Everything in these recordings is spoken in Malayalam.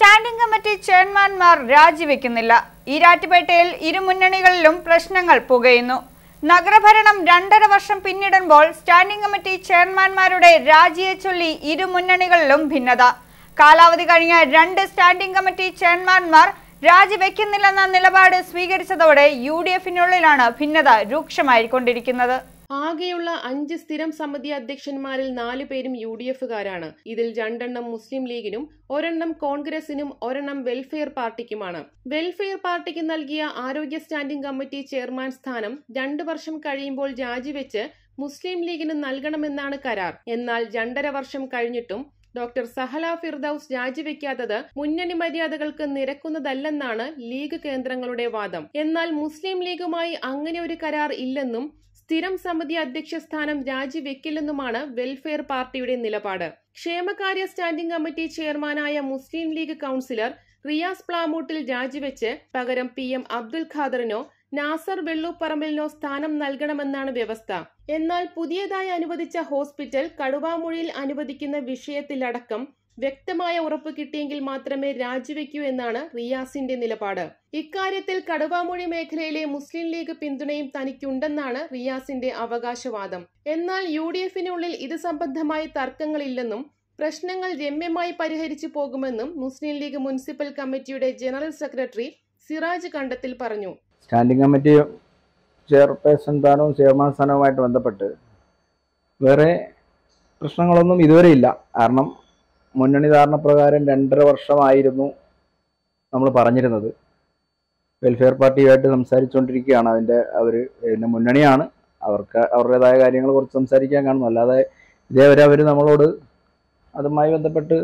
സ്റ്റാൻഡിംഗ് കമ്മിറ്റി ചെയർമാൻമാർ രാജിവെക്കുന്നില്ല ഈരാറ്റുപേട്ടയിൽ ഇരു മുന്നണികളിലും പ്രശ്നങ്ങൾ പുകയുന്നു നഗരഭരണം രണ്ടര വർഷം പിന്നിടുമ്പോൾ സ്റ്റാൻഡിംഗ് കമ്മിറ്റി ചെയർമാൻമാരുടെ രാജിയെ ചൊല്ലി ഇരു മുന്നണികളിലും ഭിന്നത കാലാവധി കഴിഞ്ഞ രണ്ട് സ്റ്റാൻഡിംഗ് കമ്മിറ്റി ചെയർമാൻമാർ രാജിവെക്കുന്നില്ലെന്ന നിലപാട് സ്വീകരിച്ചതോടെ യു ഡി എഫിനുള്ളിലാണ് ഭിന്നത രൂക്ഷമായിക്കൊണ്ടിരിക്കുന്നത് ആകെയുള്ള അഞ്ച് സ്ഥിരം സമിതി അധ്യക്ഷന്മാരിൽ നാല് പേരും യു ഡി എഫുകാരാണ് ഇതിൽ രണ്ടെണ്ണം മുസ്ലിം ലീഗിനും ഒരെണ്ണം കോൺഗ്രസിനും ഒരെണ്ണം വെൽഫെയർ പാർട്ടിക്കുമാണ് വെൽഫെയർ പാർട്ടിക്ക് നൽകിയ ആരോഗ്യ സ്റ്റാൻഡിംഗ് കമ്മിറ്റി ചെയർമാൻ സ്ഥാനം രണ്ടു വർഷം കഴിയുമ്പോൾ രാജിവെച്ച് മുസ്ലിം ലീഗിന് നൽകണമെന്നാണ് കരാർ എന്നാൽ രണ്ടര വർഷം കഴിഞ്ഞിട്ടും ഡോക്ടർ സഹല ഫിർദൌസ് രാജിവെക്കാത്തത് മുന്നണി മര്യാദകൾക്ക് നിരക്കുന്നതല്ലെന്നാണ് ലീഗ് കേന്ദ്രങ്ങളുടെ വാദം എന്നാൽ മുസ്ലിം ലീഗുമായി അങ്ങനെ ഒരു കരാർ ഇല്ലെന്നും സ്ഥിരം സമിതി അധ്യക്ഷ സ്ഥാനം രാജിവെക്കില്ലെന്നുമാണ് വെൽഫെയർ പാർട്ടിയുടെ നിലപാട് ക്ഷേമകാര്യ സ്റ്റാൻഡിംഗ് കമ്മിറ്റി ചെയർമാനായ മുസ്ലിം ലീഗ് കൌൺസിലർ റിയാസ് പ്ലാമൂട്ടിൽ രാജിവെച്ച് പകരം പി എം അബ്ദുൽ ഖാദറിനോ നാസർ വെള്ളൂപ്പറമ്പിലിനോ സ്ഥാനം നൽകണമെന്നാണ് വ്യവസ്ഥ എന്നാൽ പുതിയതായി അനുവദിച്ച ഹോസ്പിറ്റൽ കടുവാമൊഴിയിൽ അനുവദിക്കുന്ന വിഷയത്തിലടക്കം വ്യക്തമായ ഉറപ്പ് കിട്ടിയെങ്കിൽ മാത്രമേ രാജിവെക്കൂ എന്നാണ് റിയാസിന്റെ നിലപാട് ഇക്കാര്യത്തിൽ കടുവാമൊഴി മേഖലയിലെ മുസ്ലിം ലീഗ് പിന്തുണയും തനിക്കുണ്ടെന്നാണ് റിയാസിന്റെ അവകാശവാദം എന്നാൽ യു ഡി എഫിനുള്ളിൽ ഇത് സംബന്ധമായി തർക്കങ്ങളില്ലെന്നും പ്രശ്നങ്ങൾ രമ്യമായി പരിഹരിച്ചു പോകുമെന്നും മുസ്ലിം ലീഗ് മുനിസിപ്പൽ കമ്മിറ്റിയുടെ ജനറൽ സെക്രട്ടറി സിറാജ് കണ്ടത്തിൽ പറഞ്ഞു സ്റ്റാൻഡിംഗ് കമ്മിറ്റി ചെയർപേഴ്സൺ സ്ഥാനവും ചെയർമാൻ സ്ഥാനവുമായിട്ട് ബന്ധപ്പെട്ട് വേറെ പ്രശ്നങ്ങളൊന്നും ഇതുവരെ ഇല്ല കാരണം മുന്നണി ധാരണ പ്രകാരം രണ്ടര വർഷമായിരുന്നു നമ്മൾ പറഞ്ഞിരുന്നത് വെൽഫെയർ പാർട്ടിയുമായിട്ട് സംസാരിച്ചുകൊണ്ടിരിക്കുകയാണ് അതിൻ്റെ അവർ പിന്നെ മുന്നണിയാണ് അവർക്ക് അവരുടേതായ കാര്യങ്ങൾ കുറച്ച് സംസാരിക്കാൻ കാണുന്നു അല്ലാതെ ഇതേവരെ അവർ നമ്മളോട് അതുമായി ബന്ധപ്പെട്ട്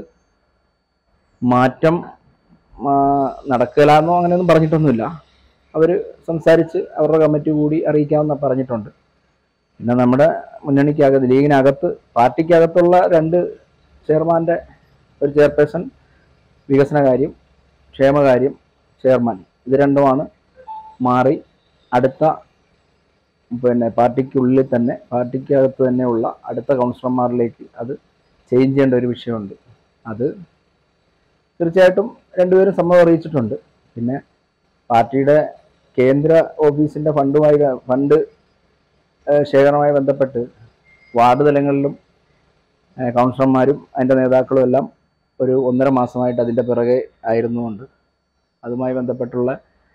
മാറ്റം ആ, നടക്കില്ലാന്നോ അങ്ങനെയൊന്നും പറഞ്ഞിട്ടൊന്നുമില്ല അവർ സംസാരിച്ച് അവരുടെ കമ്മിറ്റി കൂടി അറിയിക്കാമെന്ന് പറഞ്ഞിട്ടുണ്ട് പിന്നെ നമ്മുടെ മുന്നണിക്കകത്ത് ലീഗിനകത്ത് പാർട്ടിക്കകത്തുള്ള രണ്ട് ചെയർമാൻ്റെ ഒരു ചെയർപേഴ്സൺ വികസനകാര്യം ക്ഷേമകാര്യം ചെയർമാൻ ഇത് രണ്ടുമാണ് മാറി അടുത്ത പിന്നെ പാർട്ടിക്കുള്ളിൽ തന്നെ പാർട്ടിക്കകത്ത് തന്നെയുള്ള അടുത്ത കൗൺസിലർമാരിലേക്ക് അത് ചേഞ്ച് ചെയ്യേണ്ട ഒരു വിഷയമുണ്ട് അത് തീർച്ചയായിട്ടും രണ്ടുപേരും സമ്മതം അറിയിച്ചിട്ടുണ്ട് പിന്നെ പാർട്ടിയുടെ കേന്ദ്ര ഓഫീസിൻ്റെ ഫണ്ടുമായി ഫണ്ട് ഏഹ്, ശേഖരണവുമായി ബന്ധപ്പെട്ട് വാർഡ് തലങ്ങളിലും ഏഹ്, കൗൺസിലർമാരും അതിൻ്റെ നേതാക്കളും എല്ലാം ഒരു ഒന്നര മാസമായിട്ട് അതിൻ്റെ പിറകെ ആയിരുന്നുകൊണ്ട് അതുമായി ബന്ധപ്പെട്ടുള്ള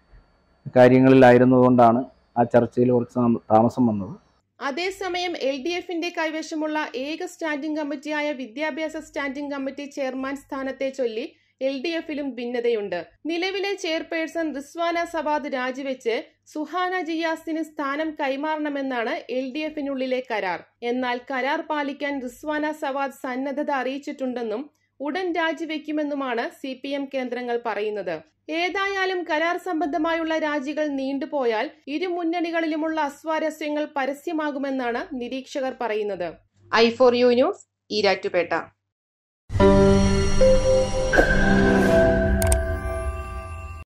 കാര്യങ്ങളിലായിരുന്നതുകൊണ്ടാണ് ആ ചർച്ചയിൽ കുറച്ച് താമ- താമസം വന്നത് അതേസമയം എൽ ഡി എഫിന്റെ കൈവശമുള്ള ഏക സ്റ്റാൻഡിംഗ് കമ്മിറ്റിയായ വിദ്യാഭ്യാസ സ്റ്റാൻഡിംഗ് കമ്മിറ്റി ചെയർമാൻ സ്ഥാനത്തെ ചൊല്ലി എൽ ഡി എഫിലും ഭിന്നതയുണ്ട് നിലവിലെ ചെയർപേഴ്സൺ റിസ്വാന സവാദ് രാജിവെച്ച് സുഹാന ജിയാസിന് സ്ഥാനം കൈമാറണമെന്നാണ് എൽ ഡി എഫിനുള്ളിലെ കരാർ എന്നാൽ കരാർ പാലിക്കാൻ റിസ്വാന സവാദ് സന്നദ്ധത അറിയിച്ചിട്ടുണ്ടെന്നും ഉടൻ രാജിവെക്കുമെന്നുമാണ് സി പി എം കേന്ദ്രങ്ങൾ പറയുന്നത് ഏതായാലും കരാർ സംബന്ധമായുള്ള രാജികൾ നീണ്ടുപോയാൽ ഇരു മുന്നണികളിലുമുള്ള അസ്വാരസ്യങ്ങൾ പരസ്യമാകുമെന്നാണ് നിരീക്ഷകർ പറയുന്നത് I four you news Erattupetta